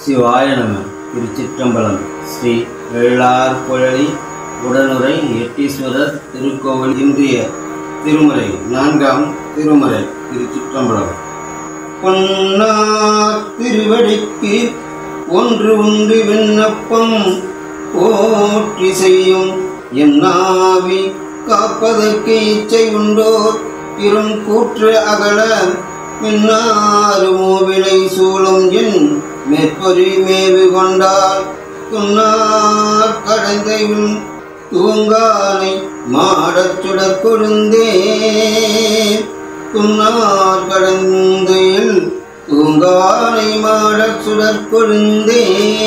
சிவாய நம திருச்சிற்றம்பலம் ஸ்ரீ வெள்ளார் குழலி உடனுரை எட்டீஸ்வரர் திருக்கோவில் இன்றைய திருமுறை நான்காம் திருமுறை திருச்சிற்றம்பலம் பொன்னார் திருவடிக்கு ஒன்று உண்டு விண்ணப்பம் போற்றி செய்யும் என்னாவி காப்பதற்கு இச்சை உண்டோர் இரும் கூற்று அகல மின்னாறு மூவிலை சூழும் என் மேற்பொறி மேவு கொண்டால் துன்னார் கடந்தையும் தூங்கானை மாடச் சுடர் கொழுந்தே துன்னார் கடந்தையில் தூங்கானை மாடச் சுடர் கொழுந்தே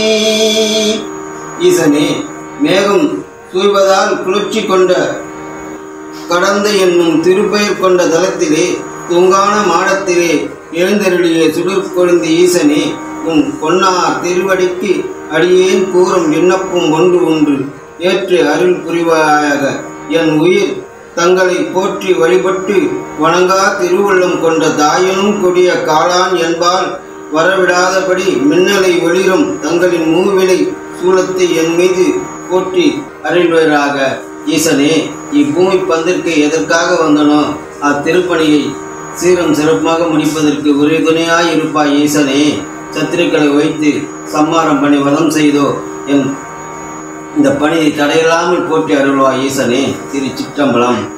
ஈசனே மேகம் சூழ்வதால் குளிர்ச்சி கொண்ட கடந்த என்னும் திருப்பெயர் கொண்ட தலத்திலே தூங்கான மாடத்திலே எழுந்தருளிய சுடர் கொழுந்த ஈசனே உன் பொன்னார் திருவடிக்கு அடியேன் கூறும் விண்ணப்பம் ஒன்று ஒன்று ஏற்று அருள் புரிவாயாக என் உயிர் தங்களை போற்றி வழிபட்டு வணங்கா திருவுள்ளம் கொண்ட தாயனும் கொடிய காளான் என்பால் வரவிடாதபடி மின்னலை ஒளிரும் தங்களின் மூவிலை சூலத்தை என் மீது போற்றி அருள்வராக ஈசனே இப்பூமி பந்திற்கு எதற்காக வந்தனோ அத்திருப்பணியை சீரம் சிறப்பாக முடிப்பதற்கு ஒரே துணையாய் இருப்பாய் ஈசனே சத்துருக்களை வைத்து சம்மாரம் பண்ணி வதம் செய்தோ என் இந்த பணியை தடையில்லாமல் போற்றி அருள்வாய் ஈசனே திரு சிற்றம்பலம்